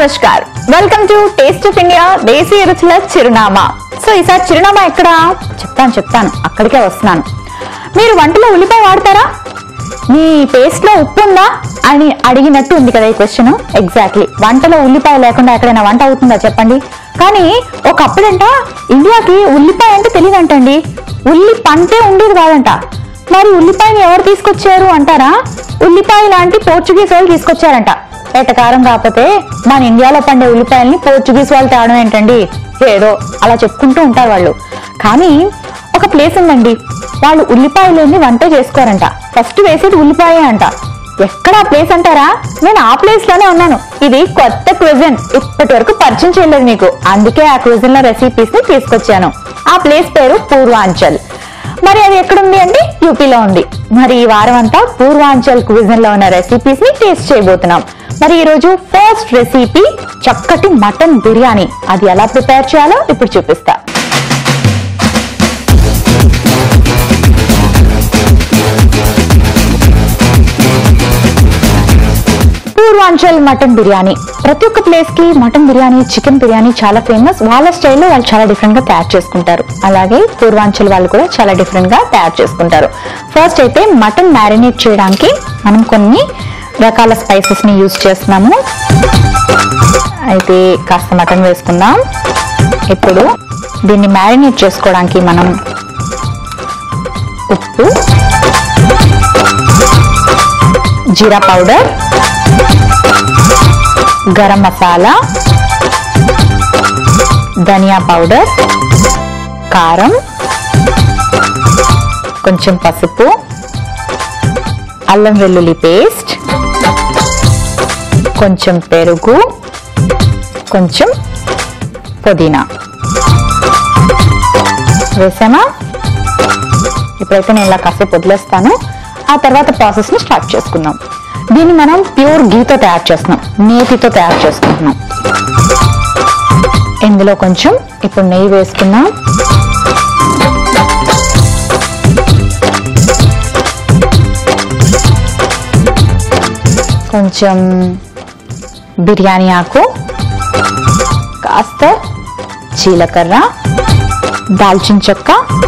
Namaskar welcome to taste of India దేశీయ రుచుల చిరునామా సో ఈసారి చిరునామా ఎక్కడ చెప్తాను చెప్తాను అక్కడికే వస్తున్నాను మీరు వంటలో ఉల్లిపాయ వాడతారా మీ పేస్ట్ లో ఉప్పు ఉందా అని అడిగినట్టు ఉంది కదా ఈ క్వశ్చన్ ఎగ్జాక్ట్లీ వంటలో ఉల్లిపాయ లేకుండా ఎక్కడైనా వంట అవుతుందా చెప్పండి కానీ ఒకప్పుడంట ఇండియాకి ఉల్లిపాయ అంటే తెలియదంటండి ఉల్లి పంటే ఉండేది కాదంట మరి ఉల్లిపాయని ఎవరు తీసుకొచ్చారు అంటారా ఉల్లిపాయ లాంటి పోర్చుగీస్ వాళ్ళు తీసుకొచ్చారంట ఎటకారం కాకపోతే మన ఇండియాలో పండే ఉల్లిపాయల్ని పోర్చుగీస్ వాళ్ళు తేవడం ఏంటండి ఏదో అలా చెప్పుకుంటూ ఉంటారు వాళ్ళు కానీ ఒక ప్లేస్ ఉందండి వాళ్ళు ఉల్లిపాయ లేని వంట చేసుకోరంట ఫస్ట్ వేసేది ఉల్లిపాయే అంట ఎక్కడ ఆ ప్లేస్ అంటారా నేను ఆ ప్లేస్ లోనే ఉన్నాను ఇది కొత్త క్విజన్ ఇప్పటి వరకు పరిచయం చేయలేదు మీకు అందుకే ఆ క్విజన్ లో రెసిపీస్ ని తీసుకొచ్చాను ఆ ప్లేస్ పేరు పూర్వాంచల్ మరి అది ఎక్కడుంది అంటే యూపీలో ఉంది మరి ఈ వారం అంతా పూర్వాంచల్ క్విజన్ లో ఉన్న రెసిపీస్ ని టేస్ట్ చేయబోతున్నాం మరి ఈ రోజు ఫస్ట్ రెసిపీ చక్కటి మటన్ బిర్యానీ అది ఎలా ప్రిపేర్ చేయాలో ఇప్పుడు చూపిస్తా పూర్వాంచల్ మటన్ బిర్యానీ ప్రతి ఒక్క ప్లేస్ కి మటన్ బిర్యానీ చికెన్ బిర్యానీ చాలా ఫేమస్ వాళ్ళ స్టైల్లో వాళ్ళు చాలా డిఫరెంట్ గా తయారు చేసుకుంటారు అలాగే పూర్వాంచల్ వాళ్ళు కూడా చాలా డిఫరెంట్ గా తయారు చేసుకుంటారు ఫస్ట్ అయితే మటన్ మ్యారినేట్ చేయడానికి మనం కొన్ని రకాల స్పైసెస్ ని యూజ్ చేస్తున్నాము అయితే కాస్త మటన్ వేసుకుందాం ఇప్పుడు దీన్ని మ్యారినేట్ చేసుకోవడానికి మనం ఉప్పు జీరా పౌడర్ గరం మసాలా ధనియా పౌడర్ కారం కొంచెం పసుపు అల్లం వెల్లుల్లి పేస్ట్ కొంచెం పెరుగు కొంచెం పుదీనా వేసామా ఇప్పుడైతే నేను ఇలా కాసేపు వదిలేస్తాను ఆ తర్వాత ప్రాసెస్ ని స్టార్ట్ చేసుకుందాం దీన్ని మనం ప్యూర్ గీతో తయారు చేస్తున్నాం నేతితో తయారు చేసుకుంటున్నాం ఇందులో కొంచెం ఇప్పుడు నెయ్యి వేసుకున్నాం కొంచెం బిర్యానీ ఆకు కాస్త జీలకర్ర దాల్చిన చెక్క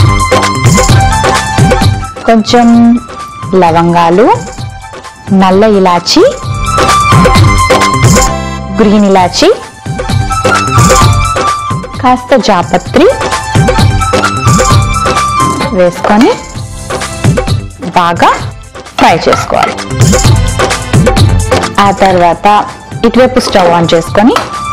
కొంచెం లవంగాలు నల్ల ఇలాచి గ్రీన్ ఇలాచి కాస్త జాపత్రి వేసుకొని బాగా ఫ్రై చేసుకోవాలి ఆ తర్వాత ఇటువైపు స్టవ్ ఆన్ చేసుకొని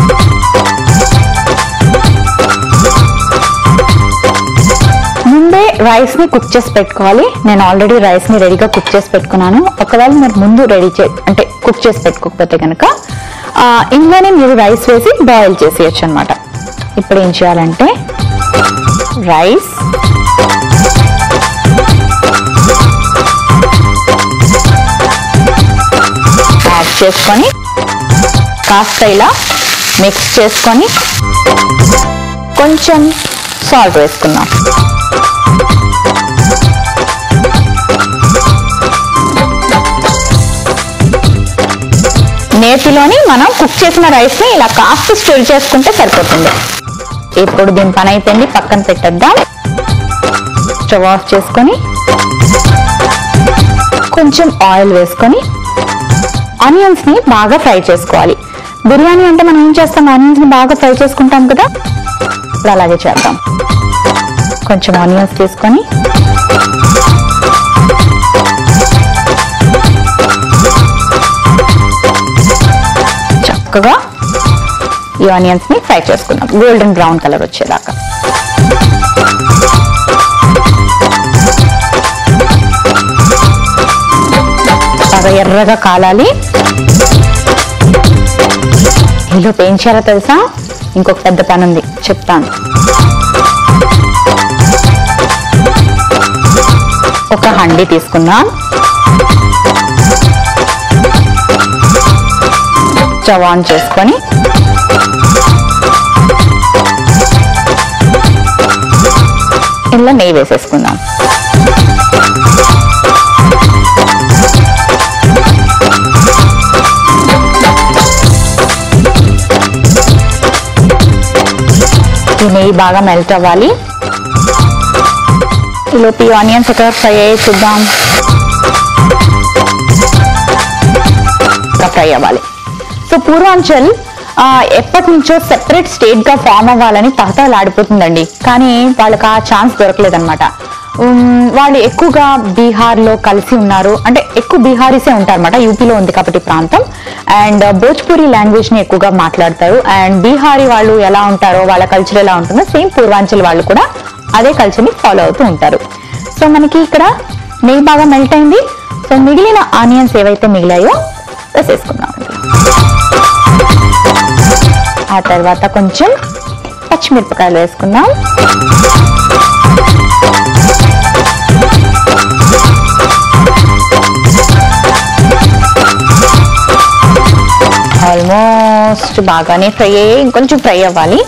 ముందే రైస్ ని కుక్ చేసి పెట్టుకోవాలి నేను ఆల్రెడీ రైస్ ని రెడీగా కుక్ చేసి పెట్టుకున్నాను ఒకవేళ మీరు ముందు రెడీ చే అంటే కుక్ చేసి పెట్టుకోకపోతే కనుక ఆ, ఇందులోనే మీరు రైస్ వేసి బాయిల్ చేసేయచ్చు అనమాట ఇప్పుడు ఏం చేయాలంటే రైస్ యాడ్ చేసుకొని కాస్త ఇలా మిక్స్ చేసుకొని కొంచెం సాల్ట్ వేసుకుందాం నేతిలోని మనం కుక్ చేసిన రైస్ ని ఇలా కాస్త స్టిర్ చేసుకుంటే సరిపోతుంది ఇప్పుడు దీని పని అయిపోయింది పక్కన పెట్టేద్దాం స్టవ్ ఆఫ్ చేసుకొని కొంచెం ఆయిల్ వేసుకొని ఆనియన్స్ ని బాగా ఫ్రై చేసుకోవాలి బిర్యానీ అంటే మనం ఏం చేస్తాం ఆనియన్స్ ని బాగా ఫ్రై చేసుకుంటాం కదా ఇప్పుడు అలాగే చేద్దాం కొంచెం ఆనియన్స్ తీసుకొని చక్కగా ఈ ఆనియన్స్ ని ఫ్రై చేసుకుందాం గోల్డెన్ బ్రౌన్ కలర్ వచ్చేదాకా బాగా ఎర్రగా కాలాలి ఈలోపు ఏం చేయాలో తెలుసా ఇంకొక పెద్ద పని ఉంది చెప్తాను ఒక హండి తీసుకుందాం స్టవ్ ఆన్ చేసుకొని ఇందులో నెయ్యి వేసేసుకుందాం నెయ్యి బాగా మెల్ట్ అవ్వాలి ఈలోపు ఈ ఆనియన్స్ ఒక ఫ్రై అయ్యి చూద్దాం ఇంకా ఫ్రై అవ్వాలి సో పూర్వాంచల్ ఆ, ఎప్పటి నుంచో సెపరేట్ స్టేట్ గా ఫామ్ అవ్వాలని తహతలాడిపోతుందండి కానీ వాళ్ళకి ఆ ఛాన్స్ దొరకలేదన్నమాట ఉమ్, వాళ్ళు ఎక్కువగా బీహార్ లో కలిసి ఉన్నారు అంటే ఎక్కువ బీహారీసే ఉంటారన్నమాట యూపీలో ఉంది కాబట్టి ప్రాంతం అండ్ భోజ్పురి లాంగ్వేజ్ ని ఎక్కువగా మాట్లాడతారు అండ్ బీహారీ వాళ్ళు ఎలా ఉంటారో వాళ్ళ కల్చర్ ఎలా ఉంటుందో సేమ్ పూర్వాంచల్ వాళ్ళు కూడా అదే కల్చర్ ని ఫాలో అవుతూ ఉంటారు సో మనకి ఇక్కడ నెయ్యి బాగా మెల్ట్ అయింది సో మిగిలిన ఆనియన్స్ ఏవైతే మిగిలాయో వేసేసుకుందాం ఆ తర్వాత కొంచెం పచ్చిమిరపకాయలు వేసుకుందాం ఆల్మోస్ట్ బాగానే ఫ్రై అయ్యి ఇంకొంచెం ఫ్రై అవ్వాలి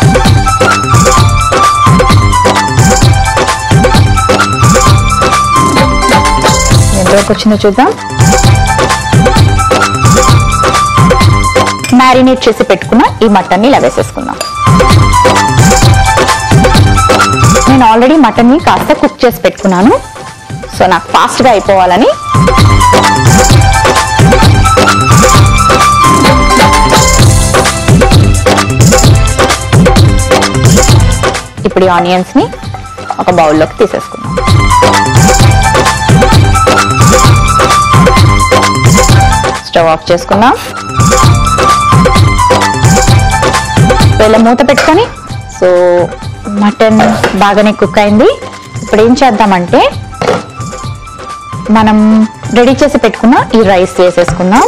ఎంతవరకు వచ్చిందో చూద్దాం మ్యారినేట్ చేసి పెట్టుకున్న ఈ మటన్ని ఇలా వేసేసుకుందాం నేను ఆల్రెడీ మటన్ని కాస్త కుక్ చేసి పెట్టుకున్నాను సో నాకు ఫాస్ట్గా అయిపోవాలని ఇప్పుడు ఈ ఆనియన్స్ ని ఒక బౌల్లోకి తీసేసుకుందాం స్టవ్ ఆఫ్ చేసుకుందాం సో ఇలా మూత పెట్టుకొని సో మటన్ బాగానే కుక్ అయింది ఇప్పుడు ఏం చేద్దామంటే మనం రెడీ చేసి పెట్టుకున్న ఈ రైస్ వేసేసుకుందాం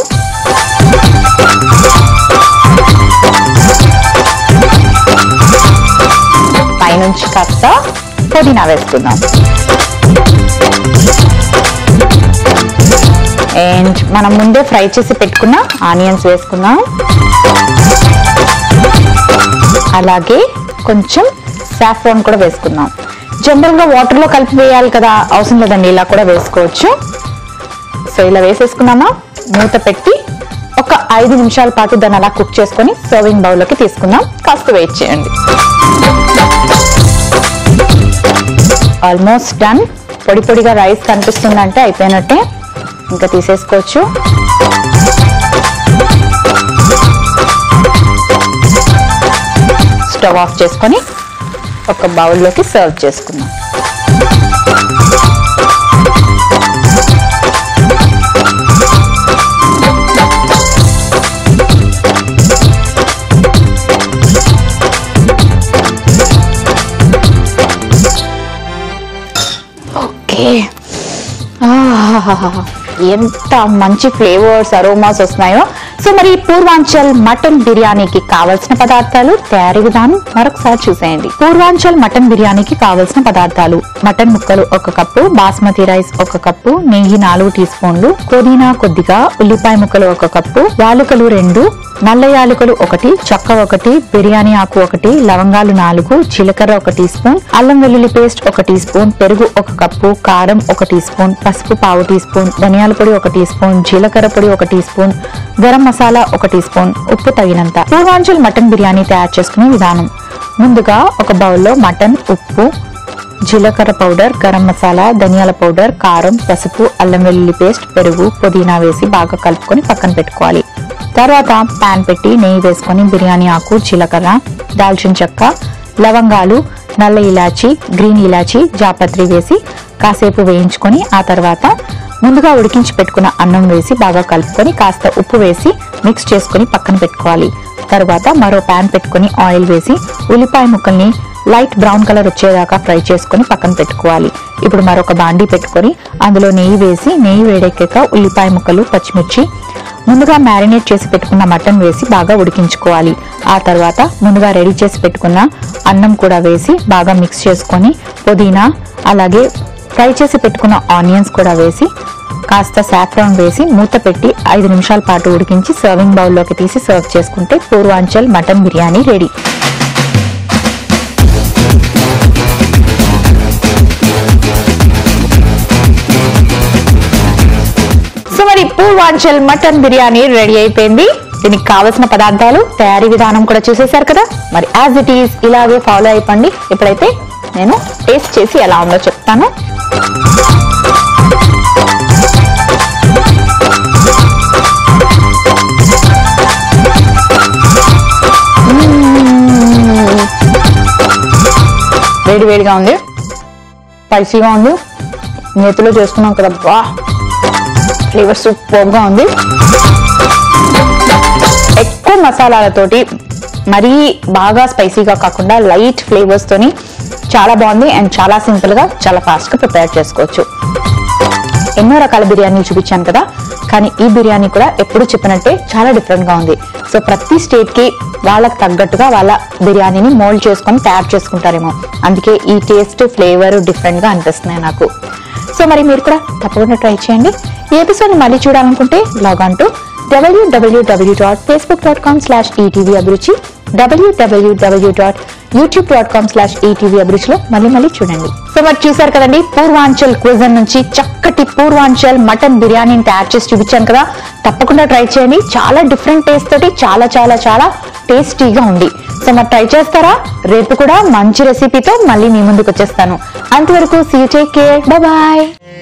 పైనుంచి కాస్త పుదీనా వేసుకుందాం అండ్ మనం ముందే ఫ్రై చేసి పెట్టుకున్న ఆనియన్స్ వేసుకుందాం అలాగే కొంచెం సాఫ్రాన్ కూడా వేసుకుందాం జనరల్ గా వాటర్ లో కలిపి వేయాలి కదా అవసరం లేదండి ఇలా కూడా వేసుకోవచ్చు సో ఇలా వేసేసుకున్నామా మూత పెట్టి ఒక ఐదు నిమిషాల పాటు దాన్ని అలా కుక్ చేసుకొని సర్వింగ్ బౌల్లోకి తీసుకుందాం కాస్త వెయిట్ చేయండి ఆల్మోస్ట్ డన్ పొడి పొడిగా రైస్ కనిపిస్తుందంటే అయిపోయినట్టే ఇంకా తీసేసుకోవచ్చు స్టవ్ ఆఫ్ చేసుకొని ఒక బౌల్లోకి సర్వ్ చేసుకుందాం ఓకే ఆహాహాహా. ఎంత మంచి ఫ్లేవర్స్ అరోమాస్ వస్తున్నాయో సో మరి ఈ పూర్వాంచల్ మటన్ బిర్యానీకి కావలసిన పదార్థాలు తయారీ విధానం మరొకసారి చూసేయండి పూర్వాంచల్ మటన్ బిర్యానీకి కావలసిన పదార్థాలు మటన్ ముక్కలు ఒక కప్పు బాస్మతి రైస్ ఒక కప్పు నెయ్యి నాలుగు టీ స్పూన్లు పుదీనా కొద్దిగా ఉల్లిపాయ ముక్కలు ఒక కప్పు యాలుకలు రెండు నల్ల యాలకులు ఒకటి చక్క ఒకటి బిర్యానీ ఆకు ఒకటి లవంగాలు నాలుగు జీలకర్ర ఒక టీ స్పూన్ అల్లం వెల్లుల్లి పేస్ట్ ఒక టీ స్పూన్ పెరుగు ఒక కప్పు కారం ఒక టీ స్పూన్ పసుపు పావు టీ స్పూన్ ధనియాల పొడి ఒక టీ స్పూన్ జీలకర్ర పొడి ఒక టీ స్పూన్ గరం మసాలా ఒక టీ స్పూన్ ఉప్పు తగినంత పూర్వాంచల్ మటన్ బిర్యానీ తయారు చేసుకునే విధానం ముందుగా ఒక బౌల్లో మటన్ ఉప్పు జీలకర్ర పౌడర్ గరం మసాలా ధనియాల పౌడర్ కారం పసుపు అల్లం వెల్లుల్లి పేస్ట్ పెరుగు పుదీనా వేసి బాగా కలుపుకొని పక్కన పెట్టుకోవాలి తర్వాత పాన్ పెట్టి నెయ్యి వేసుకొని బిర్యానీ ఆకు జీలకర్ర దాల్చిన చెక్క లవంగాలు నల్ల ఇలాచి గ్రీన్ ఇలాచి జాపత్రి వేసి కాసేపు వేయించుకొని ఆ తర్వాత ముందుగా ఉడికించి పెట్టుకున్న అన్నం వేసి బాగా కలుపుకొని కాస్త ఉప్పు వేసి మిక్స్ చేసుకొని పక్కన పెట్టుకోవాలి తర్వాత మరో పాన్ పెట్టుకొని ఆయిల్ వేసి ఉల్లిపాయ ముక్కల్ని లైట్ బ్రౌన్ కలర్ వచ్చేదాకా ఫ్రై చేసుకొని పక్కన పెట్టుకోవాలి ఇప్పుడు మరొక బాండీ పెట్టుకొని అందులో నెయ్యి వేసి నెయ్యి వేడెక్కాక ఉల్లిపాయ ముక్కలు పచ్చిమిర్చి ముందుగా మ్యారినేట్ చేసి పెట్టుకున్న మటన్ వేసి బాగా ఉడికించుకోవాలి ఆ తర్వాత ముందుగా రెడీ చేసి పెట్టుకున్న అన్నం కూడా వేసి బాగా మిక్స్ చేసుకొని పుదీనా అలాగే ఫ్రై చేసి పెట్టుకున్న ఆనియన్స్ కూడా వేసి కాస్త సాఫ్రాన్ వేసి మూత పెట్టి ఐదు నిమిషాల పాటు ఉడికించి సర్వింగ్ బౌల్లోకి తీసి సర్వ్ చేసుకుంటే Purvanchal mutton biryani ready so మరి పూర్వాంచల్ మటన్ బిర్యానీ రెడీ అయిపోయింది దీనికి కావలసిన పదార్థాలు తయారీ విధానం కూడా చూసేశారు కదా మరి యాజ్ ఇట్ ఈస్ ఇలాగే ఫాలో అయిపోండి ఇప్పుడైతే నేను టేస్ట్ చేసి ఎలా ఉందో చెప్తాను వేడి వేడిగా ఉంది స్పైసీగా ఉంది నేతిలో చేసుకున్నాం కదా బా ఫ్లేవర్ సూపర్గా ఉంది ఎక్కువ మసాలాలతోటి మరీ బాగా స్పైసీగా కాకుండా లైట్ ఫ్లేవర్స్ తోని చాలా బాగుంది అండ్ చాలా సింపుల్ గా చాలా ఫాస్ట్ గా ప్రిపేర్ చేసుకోవచ్చు ఎన్నో రకాల బిర్యానీ చూపించాను కదా కానీ ఈ బిర్యానీ కూడా ఎప్పుడు చెప్పినట్టే చాలా డిఫరెంట్ గా ఉంది సో ప్రతి స్టేట్ కి వాళ్ళకి తగ్గట్టుగా వాళ్ళ బిర్యానీని మోల్డ్ చేసుకొని తయారు చేసుకుంటారేమో అందుకే ఈ టేస్ట్ ఫ్లేవర్ డిఫరెంట్ గా అనిపిస్తున్నాయి నాకు సో మరి మీరు కూడా తప్పకుండా ట్రై చేయండి ఈ ఎపిసోడ్ మళ్ళీ చూడాలనుకుంటే log on to W W W dot Facebook dot com slash ETV Abhiruchi W W W dot YouTube dot com slash ETV అభిరుచిలో మళ్ళీ మళ్ళీ చూడండి సో మరి చూసారు కదండి పూర్వాంచల్ క్విజన్ నుంచి చక్కటి పూర్వాంచల్ మటన్ బిర్యానీని తయారు చేసి చూపించాను కదా తప్పకుండా ట్రై చేయండి చాలా డిఫరెంట్ టేస్ట్ తోటి చాలా చాలా చాలా టేస్టీగా ఉంది సో మరి ట్రై చేస్తారా రేపు కూడా మంచి రెసిపీతో మళ్ళీ మీ ముందుకు వచ్చేస్తాను అంతవరకు సీ టేక్ కేర్ బాయ్